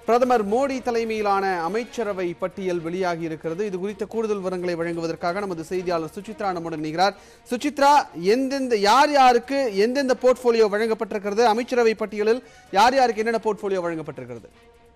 பிரதமர் மோடி தலைமையிலான அமைச்சரவை பட்டியல் வெளியாகி இருக்கிறது இது குறித்த கூடுதல் விவரங்களை வழங்குவதற்காக நமது செய்தியாளர் சுசித்ரா நம்முடன் இணைகிறார் சுசித்ரா எந்தெந்த யார் யாருக்கு எந்தெந்த போர்ட்போலியோ வழங்கப்பட்டிருக்கிறது அமைச்சரவை பட்டியலில் யார் யாருக்கு என்னென்ன போர்ட்போலியோ வழங்கப்பட்டிருக்கிறது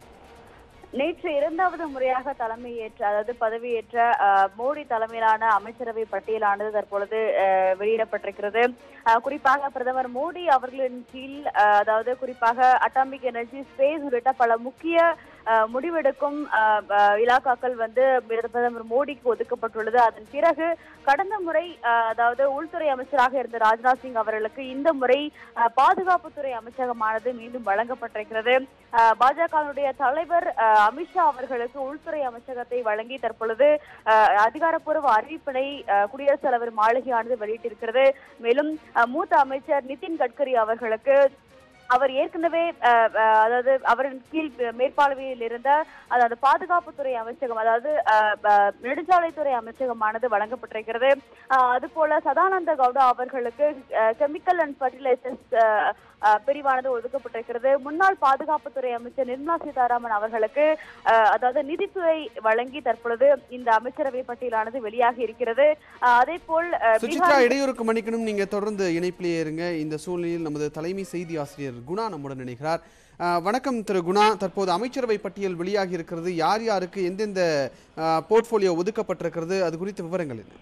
நேற்று இரண்டாவது முறையாக தலைமையேற்ற அதாவது பதவியேற்ற அஹ், மோடி தலைமையிலான அமைச்சரவை பட்டியலானது தற்பொழுது அஹ், வெளியிடப்பட்டிருக்கிறது அஹ், குறிப்பாக பிரதமர் மோடி அவர்களின் கீழ் அஹ், அதாவது குறிப்பாக அட்டாமிக் எனர்ஜி ஸ்பேஸ் உள்ளிட்ட பல முக்கிய அஹ், முடிவெடுக்கும் அஹ், அஹ், இலாக்காக்கள் வந்து பிரதமர் மோடிக்கு ஒதுக்கப்பட்டுள்ளது அதன் பிறகு கடந்த முறை அஹ், அதாவது உள்துறை அமைச்சராக இருந்த ராஜ்நாத் சிங் அவர்களுக்கு இந்த முறை அஹ், பாதுகாப்புத்துறை அமைச்சகமானது மீண்டும் வழங்கப்பட்டிருக்கிறது அஹ், பாஜகவினுடைய தலைவர் அஹ், அமித்ஷா அவர்களுக்கு உள்துறை அமைச்சகத்தை வழங்கி தற்பொழுது அஹ், அதிகாரப்பூர்வ அறிவிப்பினை அஹ், குடியரசுத் தலைவர் மாளிகையானது வெளியிட்டிருக்கிறது மேலும் அஹ், மூத்த அமைச்சர் நிதின் கட்கரி அவர்களுக்கு அவர் ஏற்கனவே அஹ், அஹ், அதாவது அவரின் கீழ் மேற்பார்வையில் இருந்த அதாவது பாதுகாப்புத்துறை அமைச்சகம் அதாவது அஹ், அஹ், நெடுஞ்சாலைத்துறை அமைச்சகமானது வழங்கப்பட்டிருக்கிறது அஹ், அதுபோல சதானந்த கவுடா அவர்களுக்கு கெமிக்கல் அண்ட் ஃபர்டிலைசர்ஸ் பிரிவானது ஒதுக்கப்பட்டிருக்கிறது முன்னாள் பாதுகாப்புத்துறை அமைச்சர் நிர்மலா சீதாராமன் அவர்களுக்கு அஹ், அதாவது நிதித்துறை வழங்கி தற்பொழுது இந்த அமைச்சரவை பட்டியலானது வெளியாகி இருக்கிறது அஹ், அதே போல் அஹ், சுசித்ரா பீகார் இடையூறுக்கு மன்னிக்கணும் நீங்க தொடர்ந்து இணைப்பிலேயே இருங்க இந்த சூழ்நிலையில் நமது தலைமை செய்தி ஆசிரியர் குணா நம்முடன் இணைகிறார் அஹ், வணக்கம் திரு குணா தற்போது அமைச்சரவை பட்டியல் வெளியாகி இருக்கிறது யார் யாருக்கு எந்தெந்த போர்ட்போலியோ ஒதுக்கப்பட்டிருக்கிறது அது குறித்த விவரங்கள் என்ன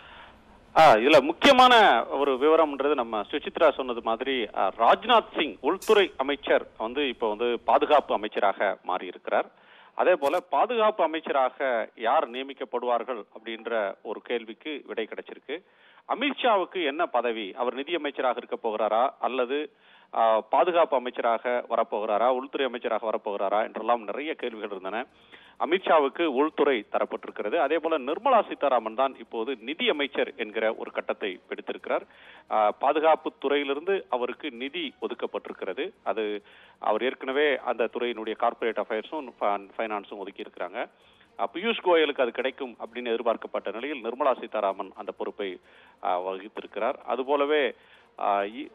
ஆ, இதுல முக்கியமான ஒரு விவரம்ன்றது நம்ம சுசித்ரா சொன்னது மாதிரி ஆ, ராஜ்நாத் சிங் உள்துறை அமைச்சர் வந்து இப்போ வந்து பாதுகாப்பு அமைச்சராக மாறி இருக்கிறார் அதே போல பாதுகாப்பு அமைச்சராக யார் நியமிக்கப்படுவார்கள் அப்படின்ற ஒரு கேள்விக்கு விடை கிடைச்சிருக்கு அமித்ஷாவுக்கு என்ன பதவி அவர் நிதி அமைச்சராக இருக்க போகிறாரா அல்லது ஆ, பாதுகாப்பு அமைச்சராக வரப்போகிறாரா உள்துறை அமைச்சராக வரப்போகிறாரா என்றெல்லாம் நிறைய கேள்விகள் இருந்தன அமித்ஷாவுக்கு உள்துறை தரப்பட்டிருக்கிறது அதே போல நிர்மலா சீதாராமன் தான் இப்போது நிதி அமைச்சர் என்கிற ஒரு கட்டத்தை பிடித்திருக்கிறார் ஆஹ், பாதுகாப்பு துறையிலிருந்து அவருக்கு நிதி ஒதுக்கப்பட்டிருக்கிறது அது அவர் ஏற்கனவே அந்த துறையினுடைய கார்ப்பரேட் அஃபேர்ஸும் ஃபைனான்ஸும் ஒதுக்கி இருக்கிறாங்க அஹ், பியூஷ் கோயலுக்கு அது கிடைக்கும் அப்படின்னு எதிர்பார்க்கப்பட்ட நிலையில் நிர்மலா சீதாராமன் அந்த பொறுப்பை ஆஹ், வகித்திருக்கிறார் அதுபோலவே ஆஹ், இ-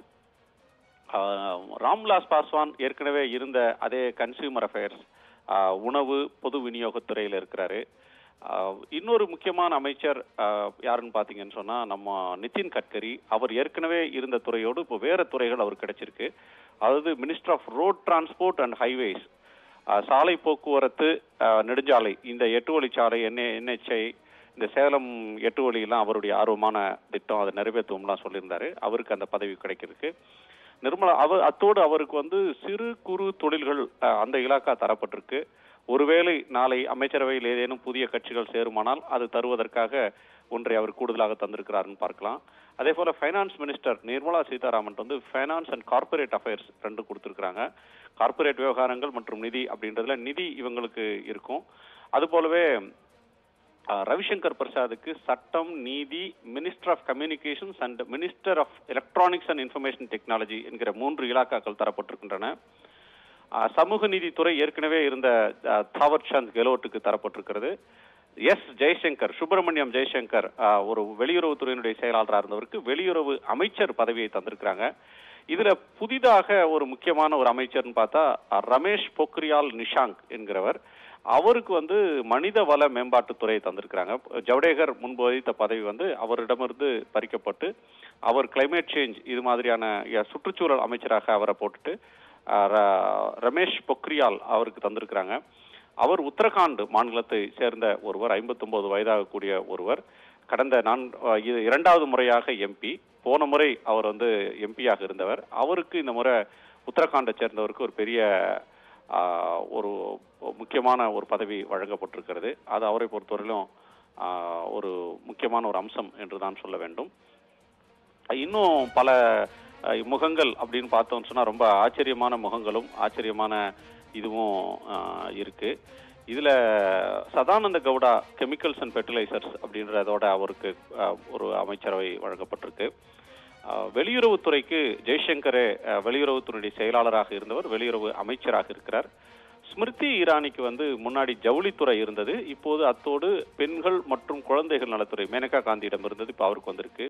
ஆஹ், ராம்விலாஸ் பாஸ்வான் ஏற்கனவே இருந்த அதே கன்சியூமர் அஃபேர்ஸ் உணவு பொது விநியோகத்துறையில் இருக்கிறாரு ஆஹ், இன்னொரு முக்கியமான அமைச்சர் ஆஹ், யாருன்னு பாத்தீங்கன்னு சொன்னா நம்ம நிதின் கட்கரி அவர் ஏற்கனவே இருந்த துறையோடு இப்போ வேற துறைகள் அவர் கிடைச்சிருக்கு அதாவது minister of road transport and highways சாலை போக்குவரத்து ஆஹ், நெடுஞ்சாலை இந்த எட்டு வழிச்சாலை என்ஏ என்ஹெச்ஐ இந்த சேலம் எட்டு வழியெல்லாம் அவருடைய ஆர்வமான திட்டம் அதை நிறைவேற்றுவோம்லாம் சொல்லியிருந்தாரு அவருக்கு அந்த பதவி கிடைக்கிறதுக்கு நிர்மலா அவர் அத்தோடு அவருக்கு வந்து சிறு குறு தொழில்கள் அஹ், அந்த இலாக்கா தரப்பட்டிருக்கு ஒருவேளை நாளை அமைச்சரவையில் ஏதேனும் புதிய கட்சிகள் சேருமானால் அது தருவதற்காக ஒன்றை அவர் கூடுதலாக தந்திருக்கிறாருன்னு பார்க்கலாம் அதே போல ஃபைனான்ஸ் மினிஸ்டர் நிர்மலா சீதாராமன் வந்து ஃபைனான்ஸ் அண்ட் கார்ப்பரேட் அஃபேர்ஸ் ரெண்டு கொடுத்திருக்கிறாங்க கார்ப்பரேட் விவகாரங்கள் மற்றும் நிதி அப்படின்றதுல நிதி இவங்களுக்கு இருக்கும் அது போலவே ஆஹ், ரவிசங்கர் பிரசாத்துக்கு சட்டம் நீதி minister of communications and minister of electronics and information technology என்கிற மூன்று இலாக்காக்கள் தரப்பட்டிருக்கின்றன ஆஹ், சமூக நீதித்துறை ஏற்கனவே இருந்த ஆஹ், தாவர்சந்த் சந்த் கெலோட்டுக்கு தரப்பட்டிருக்கிறது எஸ் ஜெய்சங்கர் சுப்பிரமணியம் ஜெய்சங்கர் ஆஹ், ஒரு வெளியுறவுத்துறையினுடைய செயலாளராக இருந்தவருக்கு வெளியுறவு அமைச்சர் பதவியை தந்திருக்கிறாங்க இதுல புதிதாக ஒரு முக்கியமான ஒரு அமைச்சர்னு பார்த்தா அஹ், ரமேஷ் பொக்ரியால் நிஷாங்க் என்கிறவர் அவருக்கு வந்து மனித வள மேம்பாட்டுத்துறையை தந்திருக்கிறாங்க ஜவடேகர் முன்பு வகித்த பதவி வந்து அவரிடமிருந்து பறிக்கப்பட்டு அவர் கிளைமேட் சேஞ்ச் இது மாதிரியான ய- சுற்றுச்சூழல் அமைச்சராக அவரை போட்டுட்டு அஹ், ர- ரமேஷ் பொக்ரியால் அவருக்கு தந்திருக்கிறாங்க அவர் உத்தரகாண்ட் மாநிலத்தை சேர்ந்த ஒருவர் 59 வயதாகக்கூடிய ஒருவர் கடந்த நான் அஹ், இது இரண்டாவது முறையாக எம்பி போன முறை அவர் வந்து எம்பியாக இருந்தவர் அவருக்கு இந்த முறை உத்தரகாண்டை சேர்ந்தவருக்கு ஒரு பெரிய ஆஹ், ஒரு முக்கியமான ஒரு பதவி வழங்கப்பட்டிருக்கிறது அது அவரை பொறுத்தவரையிலும் ஆஹ், ஒரு முக்கியமான ஒரு அம்சம் என்று தான் சொல்ல வேண்டும் இன்னும் பல அஹ், முகங்கள் அப்படின்னு பார்த்தோம்னு சொன்னா ரொம்ப ஆச்சரியமான முகங்களும் ஆச்சரியமான இதுவும் ஆஹ், இருக்கு இதுல Sadananda Gowda chemicals and fertilizers அப்படின்றதோட அவருக்கு ஆஹ், ஒரு அமைச்சரவை வழங்கப்பட்டிருக்கு ஆஹ், வெளியுறவுத்துறைக்கு ஜெய்சங்கரே ஆஹ், வெளியுறவுத்துறையுடைய செயலாளராக இருந்தவர் வெளியுறவு அமைச்சராக இருக்கிறார் ஸ்மிருதி இரானிக்கு வந்து முன்னாடி ஜவுளித்துறை இருந்தது இப்போது அத்தோடு பெண்கள் மற்றும் குழந்தைகள் நலத்துறை மேனகா காந்தியிடம் இருந்தது இப்போ அவருக்கு வந்திருக்கு